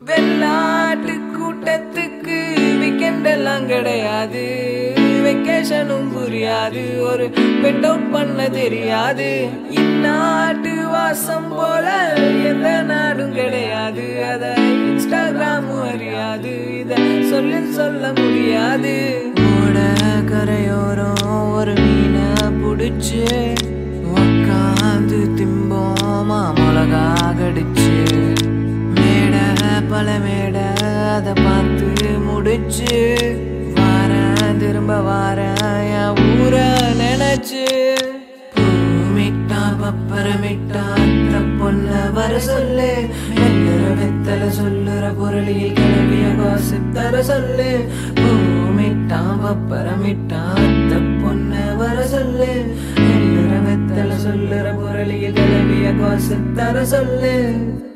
வெள்ளாட்டு கூட்டத்துக்கு வீக்கெண்ட் எல்லாம் கிடையாது வெக்கேஷனும் புரியாது ஒரு பெட் அவுட் பண்ண தெரியாது இந்நாட்டு வாசம் போல எந்த நாடும் கிடையாது அத இன்ஸ்டாகிராமும் அறியாது இத சொல்லி சொல்ல முடியாது ஓட கரையோரம் ஒரு மீனை புடிச்சு உக்காந்து திம்போமா மிளகா கடிச்சு மேட பல மேட அதை பார்த்து முடிச்சு வாரேன் திரும்ப வாரேன் என் ஊரை நினைச்சு பூமிட்டா பப்பரமிட்டா அந்த பொண்ண வர சொல்லு வெத்தர வெத்தல சொல்லுற பொருளில் கிளம்பிய காசு தர சொல்லு பூமிட்டா பப்பரமிட்டா அந்த பொண்ண வர சொல்லு வெத்தர வெத்தல சொல்லுற பொருளில் கிளம்பிய காசு தர சொல்லு